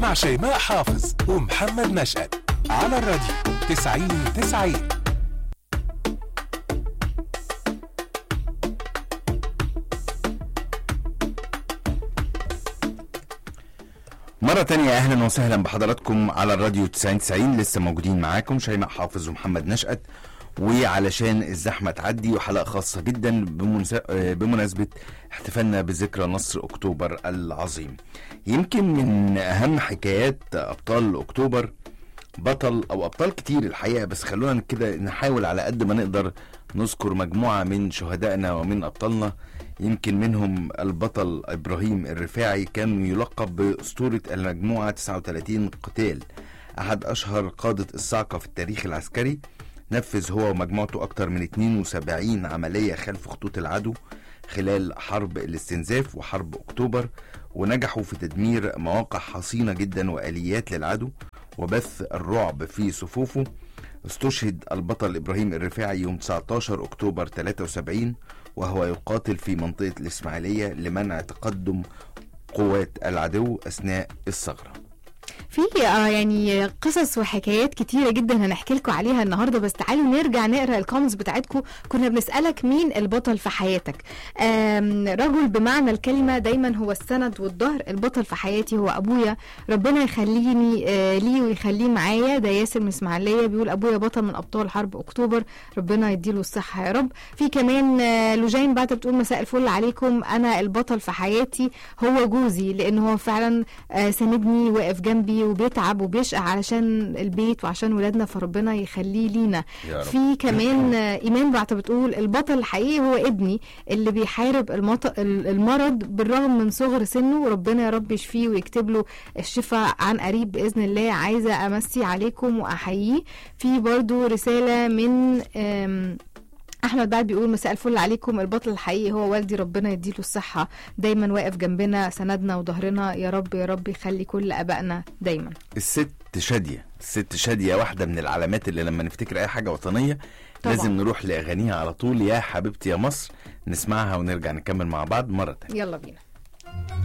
مع شيماء حافظ ومحمد نشأت على الراديو 90 90 مرة تانية أهلا وسهلا بحضراتكم على الراديو 9090 لسه موجودين معاكم شيماء حافظ ومحمد نشأت وعلشان الزحمة تعدي وحلقة خاصة جدا بمنس- آه، بمناسبة احتفالنا بذكرى نصر أكتوبر العظيم يمكن من أهم حكايات أبطال أكتوبر بطل أو أبطال كتير الحقيقة بس خلونا كده نحاول على قد ما نقدر نذكر مجموعة من شهدائنا ومن أبطالنا يمكن منهم البطل إبراهيم الرفاعي كان يلقب بأسطورة المجموعة 39 قتال أحد أشهر قادة الصاعقة في التاريخ العسكري نفذ هو ومجموعته أكثر من 72 عملية خلف خطوط العدو خلال حرب الاستنزاف وحرب أكتوبر ونجحوا في تدمير مواقع حصينة جدا وآليات للعدو وبث الرعب في صفوفه استشهد البطل إبراهيم الرفاعي يوم 19 أكتوبر 73 وهو يقاتل في منطقة الإسماعيلية لمنع تقدم قوات العدو أثناء الثغرة في آه يعني قصص وحكايات كتيرة جدا هنحكي لكم عليها النهارده بس تعالوا نرجع نقرا الكومنتس بتاعتكم كنا بنسألك مين البطل في حياتك آم، رجل بمعنى الكلمة دايما هو السند والظهر البطل في حياتي هو أبويا ربنا يخليني آه ليه ويخليه معايا ده ياسر من اسماعيلية بيقول أبويا بطل من أبطال حرب أكتوبر ربنا يديله الصحة يا رب في كمان آه لوجين بعد بتقول مساء الفل عليكم أنا البطل في حياتي هو جوزي لأن هو فعلا آه ساندني واقف جنبي وبيتعب وبيشقى علشان البيت وعشان ولادنا فربنا يخليه لينا يا رب. في كمان آه، ايمان بعت بتقول البطل الحقيقي هو ابني اللي بيحارب المط... المرض بالرغم من صغر سنه ربنا يا رب يشفيه ويكتب له الشفاء عن قريب باذن الله عايزه امسي عليكم واحييه في برضو رساله من آم، احمد بعد بيقول مساء الفل عليكم البطل الحقيقي هو والدي ربنا يديله الصحه دايما واقف جنبنا سندنا وظهرنا يا رب يا رب يخلي كل ابائنا دايما الست شادية الست شادية واحدة من العلامات اللي لما نفتكر أي حاجة وطنية طبعا. لازم نروح لأغانيها على طول يا حبيبتي يا مصر نسمعها ونرجع نكمل مع بعض مرة تانية يلا بينا